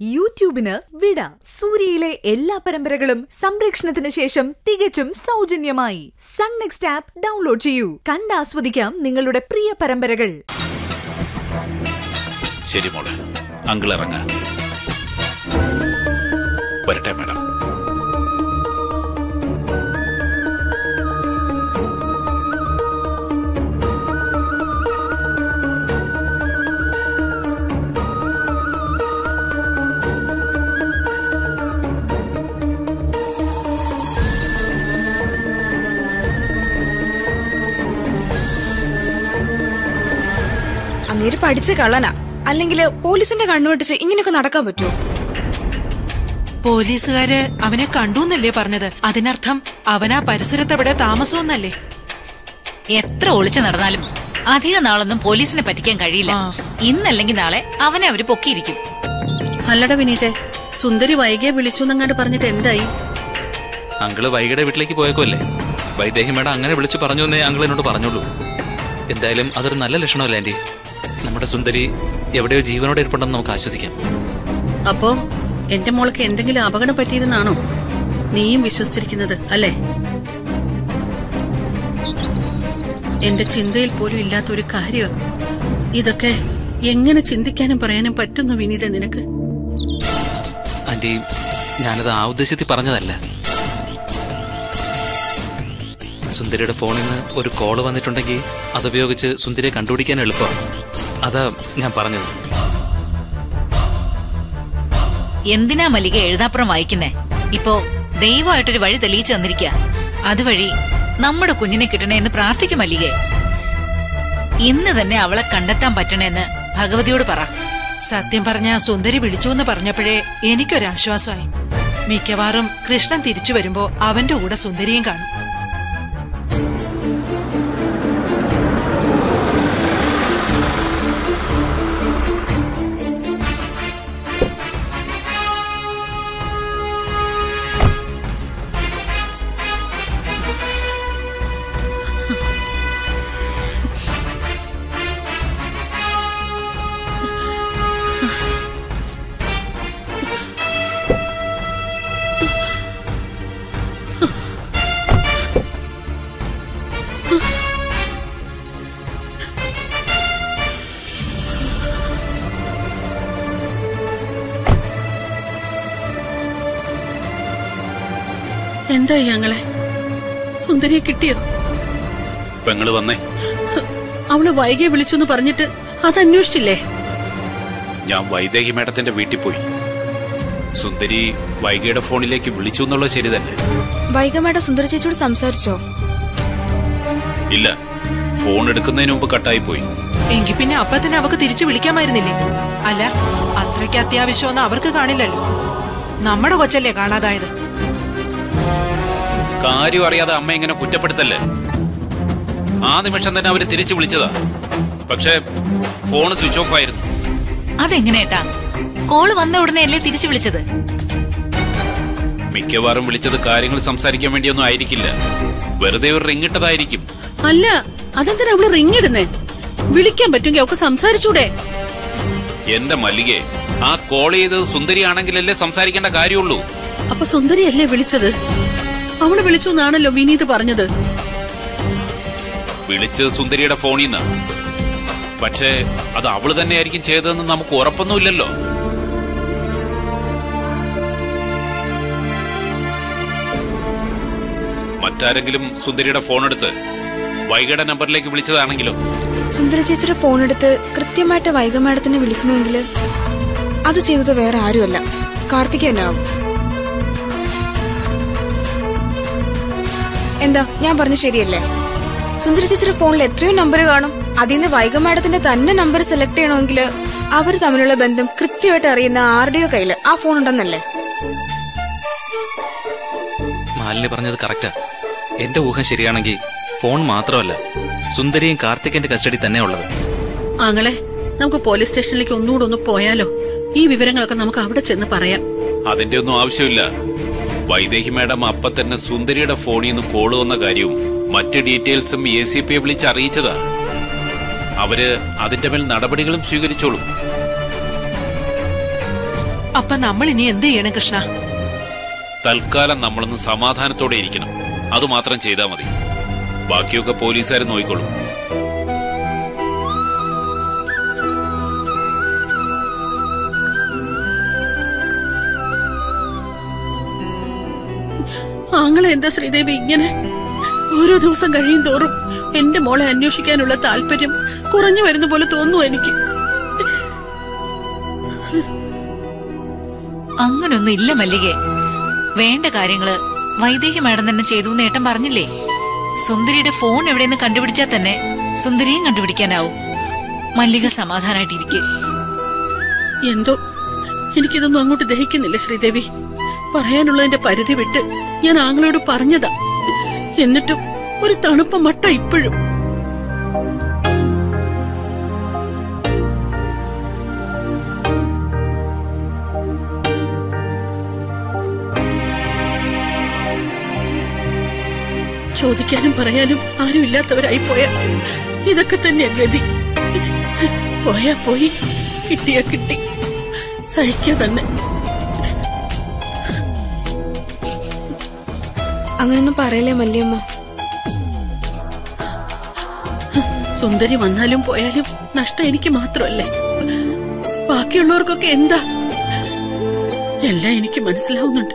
യൂട്യൂബിന് വിട സൂര്യയിലെ എല്ലാ പരമ്പരകളും സംരക്ഷണത്തിന് ശേഷം തികച്ചും സൗജന്യമായി സൺ നെക്സ്റ്റ് ആപ്പ് ഡൗൺലോഡ് ചെയ്യൂ കണ്ടാസ്വദിക്കാം നിങ്ങളുടെ പ്രിയ പരമ്പരകൾ ശരി മോളെ അങ്കിൾ ഇറങ്ങ വരട്ടെ മാഡം അങ്ങേര് പഠിച്ച കള്ളനാ അല്ലെങ്കിൽ പോലീസിന്റെ കണ്ണുവെട്ടിച്ച് ഇങ്ങനെയൊക്കെ നടക്കാൻ പറ്റുമോ പോലീസുകാര് അവനെ കണ്ടൂന്നല്ലേ പറഞ്ഞത് അതിനർത്ഥം അവനാ പരിസരത്തെവിടെ താമസമെന്നല്ലേ എത്ര ഒളിച്ചു നടന്നാലും അധിക നാളൊന്നും പോലീസിനെ പറ്റിക്കാൻ കഴിയില്ല ആ. ഇന്നല്ലെങ്കിൽ നാളെ അവനെ അവര് പൊക്കിയിരിക്കും അല്ലട വിനീതെ സുന്ദരി വൈകിയെ വിളിച്ചു എന്നങ്ങാണ്ട് പറഞ്ഞിട്ട് എന്തായി അങ്കിള് വൈകിയുടെ വീട്ടിലേക്ക് പോയേക്കുമല്ലേ വൈദേഹി മേഡം അങ്ങനെ വിളിച്ചു പറഞ്ഞു എന്നേ അങ്കിൾ എന്നോട് പറഞ്ഞോളൂ എന്തായാലും അതൊരു നല്ല ലക്ഷണമല്ല ആന്റി നമ്മുടെ സുന്ദരി എവിടെയോ ജീവനോടെ ഇരിപ്പുണ്ടെന്ന് നമുക്ക് ആശ്വസിക്കാം അപ്പോ എന്റെ മോൾക്ക് എന്തെങ്കിലും അപകടം പറ്റിയിരുന്നാണോ നീയും വിശ്വസിച്ചിരിക്കുന്നത് അല്ലേ എന്റെ ചിന്തയിൽ പോലും ഇല്ലാത്ത ഒരു കാര്യം ഇതൊക്കെ എങ്ങനെ ചിന്തിക്കാനും പറയാനും പറ്റുന്നു വിനീത നിനക്ക് ആന്റി ഞാനത് ആ ഉദ്ദേശത്തിൽ പറഞ്ഞതല്ല സുന്ദരിയുടെ ഫോണിൽ നിന്ന് ഒരു കോള് വന്നിട്ടുണ്ടെങ്കിൽ അതുപയോഗിച്ച് സുന്ദരിയെ കണ്ടുപിടിക്കാൻ എളുപ്പമാണ് അതാ ഞാൻ പറഞ്ഞത് എന്തിനാ മല്ലിക എഴുതാപ്പുറം വായിക്കുന്നേ ഇപ്പോ ദൈവമായിട്ടൊരു വഴി തെളിയിച്ചു തന്നിരിക്കുക അതുവഴി നമ്മുടെ കുഞ്ഞിനെ കിട്ടണേ എന്ന് പ്രാർത്ഥിക്കും മല്ലികെ ഇന്ന് തന്നെ അവളെ കണ്ടെത്താൻ പറ്റണേന്ന് ഭഗവതിയോട് പറ സത്യം പറഞ്ഞ സുന്ദരി വിളിച്ചു എന്ന് പറഞ്ഞപ്പോഴേ എനിക്കൊരാശ്വാസമായി മിക്കവാറും കൃഷ്ണൻ തിരിച്ചു വരുമ്പോ അവന്റെ കൂടെ സുന്ദരിയും കാണും എന്തായി ഞങ്ങളെ സുന്ദരിയെ കിട്ടിയോ പെങ്ങള് വന്നേ അവള് വൈകിയെ വിളിച്ചു എന്ന് പറഞ്ഞിട്ട് അത് അന്വേഷിച്ചില്ലേ ഞാൻ വൈദേഹി മേഡത്തിന്റെ വീട്ടിൽ പോയി സുന്ദരി വൈകിയുടെ ഫോണിലേക്ക് വിളിച്ചു എന്നുള്ളത് ശരി തന്നെ വൈകമേട സുന്ദര ചേച്ചിയോട് സംസാരിച്ചോ ഇല്ല ഫോൺ എടുക്കുന്നതിന് മുമ്പ് കട്ടായി പോയി എങ്കി പിന്നെ അപ്പത്തന്നെ അവക്ക് തിരിച്ചു വിളിക്കാമായിരുന്നില്ലേ അല്ല അത്രയ്ക്ക് അത്യാവശ്യമൊന്നും അവർക്ക് കാണില്ലല്ലോ നമ്മുടെ കൊച്ചല്ലേ കാണാതായത് കാര്യം അറിയാതെ അമ്മ ഇങ്ങനെ കുറ്റപ്പെടുത്തല്ലേ ആ നിമിഷം തന്നെ അവര് തിരിച്ചു വിളിച്ചതാ പക്ഷേ ഫോൺ സ്വിച്ച് ഓഫ് ആയിരുന്നു അതെങ്ങനെയാട്ടാ കോള് വന്ന ഉടനെ അല്ലേ തിരിച്ചു വിളിച്ചത് മിക്കവാറും വിളിച്ചത് കാര്യങ്ങൾ സംസാരിക്കാൻ വേണ്ടിയൊന്നും ആയിരിക്കില്ല വെറുതെ ഒരു റിങ് ഇട്ടതായിരിക്കും അല്ല അതെന്തിനാ അവള് റിങ് ഇടുന്നേ വിളിക്കാൻ പറ്റുമെങ്കിൽ അവക്ക് സംസാരിച്ചൂടെ എന്റെ മല്ലികെ ആ കോൾ ചെയ്തത് സുന്ദരിയാണെങ്കിലല്ലേ സംസാരിക്കേണ്ട കാര്യമുള്ളൂ അപ്പൊ സുന്ദരിയല്ലേ വിളിച്ചത് അവള് വിളിച്ചു എന്നാണല്ലോ വിനീത് പറഞ്ഞത് വിളിച്ചത് സുന്ദരിയുടെ ഫോണിൽ നിന്ന് പക്ഷേ അത് അവള് തന്നെയായിരിക്കും ചെയ്തതെന്ന് നമുക്ക് ഉറപ്പൊന്നുമില്ലല്ലോ മറ്റാരെങ്കിലും സുന്ദരിയുടെ ഫോൺ എടുത്ത് വൈകിയുടെ നമ്പറിലേക്ക് വിളിച്ചതാണെങ്കിലോ സുന്ദര ചേച്ചിയുടെ ഫോൺ എടുത്ത് കൃത്യമായിട്ട് വൈകമേടത്തിനെ വിളിക്കണമെങ്കിൽ അത് ചെയ്തത് വേറെ ആരുമല്ല കാർത്തിക തന്നെ ആവും എന്താ ഞാൻ പറഞ്ഞ ശരിയല്ലേ സുന്ദര ചേച്ചിയുടെ ഫോണിൽ എത്രയോ നമ്പർ കാണും അതിൽ നിന്ന് വൈകമേടത്തിന്റെ തന്നെ നമ്പർ സെലക്ട് ചെയ്യണമെങ്കിൽ അവർ തമ്മിലുള്ള ബന്ധം കൃത്യമായിട്ട് അറിയുന്ന ആരുടെയോ കയ്യില് ആ ഫോൺ ഉണ്ടെന്നല്ലേ മാലിനി പറഞ്ഞത് കറക്റ്റാ എന്റെ ഊഹം ശരിയാണെങ്കിൽ ഫോൺ മാത്രമല്ല സുന്ദരിയും കാർത്തികന്റെ കസ്റ്റഡി തന്നെ ഉള്ളത് ആങ്ങളെ നമുക്ക് പോലീസ് സ്റ്റേഷനിലേക്ക് ഒന്നുകൂടെ ഒന്ന് പോയാലോ ഈ വിവരങ്ങളൊക്കെ നമുക്ക് അവിടെ ചെന്ന് പറയാം അതിന്റെ ഒന്നും ആവശ്യമില്ല വൈദേഹി മാഡം അപ്പൊ തന്നെ സുന്ദരിയുടെ ഫോണിൽ നിന്ന് കോള് വന്ന കാര്യവും മറ്റ് ഡീറ്റെയിൽസും എ സി പിയെ വിളിച്ച് അറിയിച്ചതാ അവര് അതിന്റെ മേൽ നടപടികളും സ്വീകരിച്ചോളും അപ്പൊ നമ്മൾ ഇനി എന്ത് ചെയ്യണം കൃഷ്ണ തൽക്കാലം നമ്മളൊന്ന് സമാധാനത്തോടെ ഇരിക്കണം അതുമാത്രം ചെയ്താൽ മതി ബാക്കിയൊക്കെ പോലീസുകാർ നോക്കിക്കൊള്ളും ആങ്ങളെ എന്താ ശ്രീദേവി ഇങ്ങനെ ഓരോ ദിവസം കഴിയും തോറും എന്റെ മോളെ അന്വേഷിക്കാനുള്ള താല്പര്യം കുറഞ്ഞു വരുന്ന പോലെ തോന്നുന്നു എനിക്ക് അങ്ങനൊന്നും ഇല്ല മല്ലികെ വേണ്ട കാര്യങ്ങള് വൈദേഹി മാഡം തന്നെ ചെയ്തു എന്ന് ഏട്ടൻ പറഞ്ഞില്ലേ സുന്ദരിയുടെ ഫോൺ എവിടെയെന്ന് കണ്ടുപിടിച്ചാൽ തന്നെ സുന്ദരിയും കണ്ടുപിടിക്കാനാവും മല്ലിക സമാധാനായിട്ടിരിക്കും എന്തോ എനിക്കിതൊന്നും അങ്ങോട്ട് ദഹിക്കുന്നില്ല ശ്രീദേവി പറയാനുള്ളതിന്റെ പരിധി വിട്ട് ഞാൻ ആങ്ങളോട് പറഞ്ഞതാ എന്നിട്ടും ഒരു തണുപ്പ മട്ട ഇപ്പോഴും ചോദിക്കാനും പറയാനും ആരും ഇല്ലാത്തവരായി പോയ ഇതൊക്കെ തന്നെയാ ഗതി പോയാ പോയി കിട്ടിയാ കിട്ടി സഹിക്കുക തന്നെ അങ്ങനൊന്നും പറയലേ മല്ലിയമ്മ സുന്ദരി വന്നാലും പോയാലും നഷ്ടം എനിക്ക് മാത്രമല്ലേ ബാക്കിയുള്ളവർക്കൊക്കെ എന്താ എല്ലാം എനിക്ക് മനസ്സിലാവുന്നുണ്ട്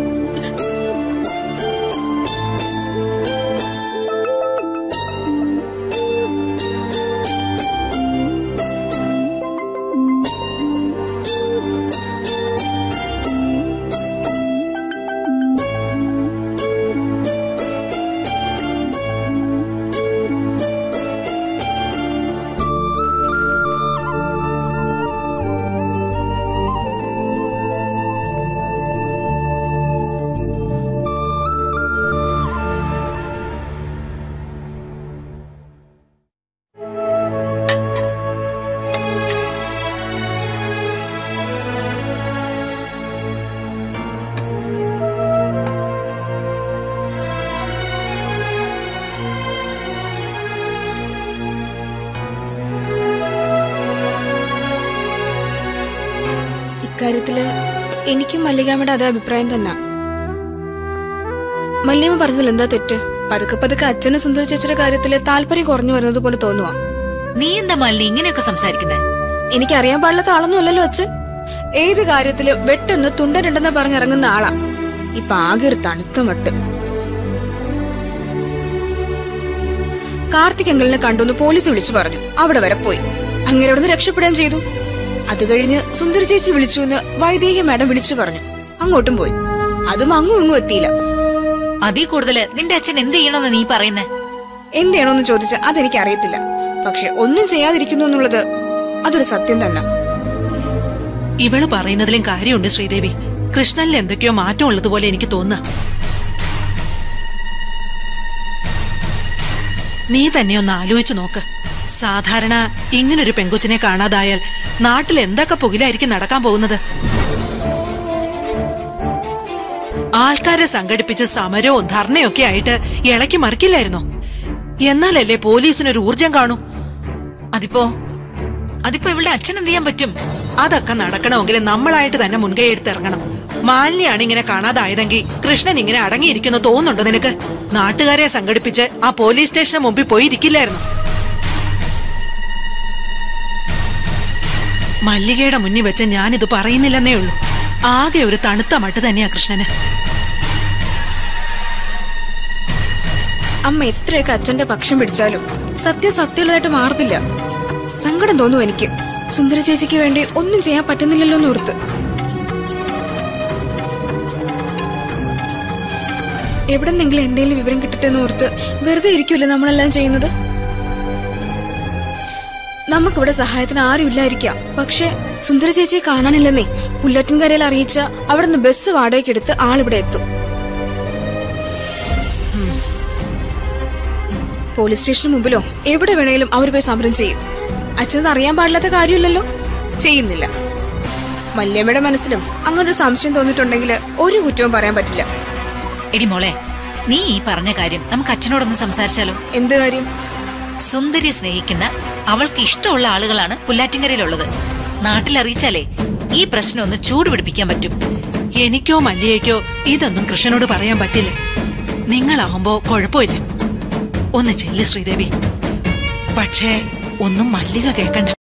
ഇക്കാര്യത്തില് എനിക്കും മല്ലികാമ്മയുടെ അതേ അഭിപ്രായം തന്നെ മല്ലിയമ്മ പറഞ്ഞതിൽ എന്താ തെറ്റ് പതുക്കെ പതുക്കെ അച്ഛന് സുന്ദര ചേച്ചിയുടെ കാര്യത്തില് താല്പര്യം കുറഞ്ഞു വരുന്നത് പോലെ തോന്നുവാ നീ എന്താ മല്ലി ഇങ്ങനെയൊക്കെ സംസാരിക്കുന്നേ എനിക്കറിയാൻ പാടില്ലാത്ത ആളൊന്നും അല്ലല്ലോ അച്ഛൻ ഏത് കാര്യത്തില് വെട്ടെന്ന് തുണ്ടനുണ്ടെന്ന് പറഞ്ഞിറങ്ങുന്ന ആളാ ഇപ്പൊ ആകെ ഒരു തണുത്ത മട്ട് കാർത്തിക് അങ്കിളിനെ കണ്ടുന്ന് പോലീസ് വിളിച്ചു പറഞ്ഞു അവിടെ വരെ പോയി അങ്ങനെ അവിടെ നിന്ന് രക്ഷപ്പെടുകയും ചെയ്തു അത് കഴിഞ്ഞ് സുന്ദര ചേച്ചി വിളിച്ചു എന്ന് വൈദേഹി മാഡം വിളിച്ചു പറഞ്ഞു അങ്ങോട്ടും പോയി അതും അങ്ങും ഇങ്ങും എത്തിയില്ല അതീ കൂടുതല് നിന്റെ അച്ഛൻ എന്ത് ചെയ്യണമെന്ന് നീ പറയുന്നേ എന്ത് ചെയ്യണമെന്ന് ചോദിച്ചാൽ അതെനിക്ക് അറിയത്തില്ല പക്ഷെ ഒന്നും ചെയ്യാതിരിക്കുന്നു എന്നുള്ളത് അതൊരു സത്യം തന്നെ ഇവള് പറയുന്നതിലും കാര്യമുണ്ട് ശ്രീദേവി കൃഷ്ണനിൽ എന്തൊക്കെയോ മാറ്റം ഉള്ളതുപോലെ എനിക്ക് തോന്നുക നീ തന്നെ ഒന്ന് ആലോചിച്ചു നോക്ക് സാധാരണ ഇങ്ങനൊരു പെങ്കൊച്ചിനെ കാണാതായാൽ നാട്ടിൽ എന്തൊക്കെ പുകിലായിരിക്കും നടക്കാൻ പോകുന്നത് ആൾക്കാരെ സംഘടിപ്പിച്ച് സമരവും ധർണയൊക്കെ ആയിട്ട് ഇളക്കി മറിക്കില്ലായിരുന്നോ എന്നാലല്ലേ പോലീസിനൊരു ഊർജം കാണൂ അതിപ്പോ അതിപ്പോ ഇവളുടെ അച്ഛൻ എന്ത് ചെയ്യാൻ പറ്റും അതൊക്കെ നടക്കണമെങ്കിൽ നമ്മളായിട്ട് തന്നെ മുൻകൈ എടുത്തിറങ്ങണം മാലിന്യാണ് ഇങ്ങനെ കാണാതായതെങ്കിൽ കൃഷ്ണൻ ഇങ്ങനെ അടങ്ങിയിരിക്കുന്നു തോന്നുന്നുണ്ടോ നിനക്ക് നാട്ടുകാരെ സംഘടിപ്പിച്ച് ആ പോലീസ് സ്റ്റേഷന് മുമ്പിൽ പോയി ഇരിക്കില്ലായിരുന്നു മല്ലികയുടെ മുന്നിൽ വെച്ച് ഞാനിത് പറയുന്നില്ലെന്നേ ഉള്ളൂ ആകെ ഒരു തണുത്ത മട്ട് തന്നെയാ കൃഷ്ണന് അമ്മ എത്രയൊക്കെ അച്ഛന്റെ പക്ഷം പിടിച്ചാലും സത്യസത്യമുള്ളതായിട്ട് മാറത്തില്ല സങ്കടം തോന്നും എനിക്ക് സുന്ദര ചേച്ചിക്ക് വേണ്ടി ഒന്നും ചെയ്യാൻ പറ്റുന്നില്ലല്ലോ എന്ന് ഓർത്ത് എവിടെന്നെങ്കിലും എന്തെങ്കിലും വിവരം കിട്ടട്ടെ എന്ന് ഓർത്ത് വെറുതെ ഇരിക്കുമല്ലോ നമ്മളെല്ലാം ചെയ്യുന്നത് നമുക്കിവിടെ സഹായത്തിന് ആരും ഇല്ലായിരിക്കാം പക്ഷെ സുന്ദര ചേച്ചിയെ കാണാനില്ലെന്നേ പുല്ലറ്റിൻകരയിൽ അറിയിച്ച അവിടെ നിന്ന് ബസ് വാടകയ്ക്കെടുത്ത് ആളിവിടെ എത്തും പോലീസ് സ്റ്റേഷന് മുമ്പിലോ എവിടെ വേണേലും അവർ പോയി സമരം ചെയ്യും അച്ഛനത് അറിയാൻ പാടില്ലാത്ത കാര്യമില്ലല്ലോ ചെയ്യുന്നില്ല മല്യമ്മയുടെ മനസ്സിലും അങ്ങനൊരു സംശയം തോന്നിയിട്ടുണ്ടെങ്കിൽ ഒരു കുറ്റവും പറയാൻ പറ്റില്ല എടി മോളെ നീ ഈ പറഞ്ഞ കാര്യം നമുക്ക് അച്ഛനോടൊന്ന് സംസാരിച്ചാലോ എന്ത് കാര്യം സുന്ദരി സ്നേഹിക്കുന്ന അവൾക്ക് ഇഷ്ടമുള്ള ആളുകളാണ് പുല്ലാറ്റിങ്കരയിലുള്ളത് നാട്ടിൽ അറിയിച്ചാലേ ഈ പ്രശ്നം ഒന്ന് ചൂടുപിടിപ്പിക്കാൻ പറ്റും എനിക്കോ മല്ലിയേക്കോ ഇതൊന്നും കൃഷ്ണനോട് പറയാൻ പറ്റില്ല നിങ്ങളാവുമ്പോ കുഴപ്പമില്ല ഒന്ന് ചെല്ല് ശ്രീദേവി പക്ഷേ ഒന്നും മല്ലിക കേൾക്കണ്ട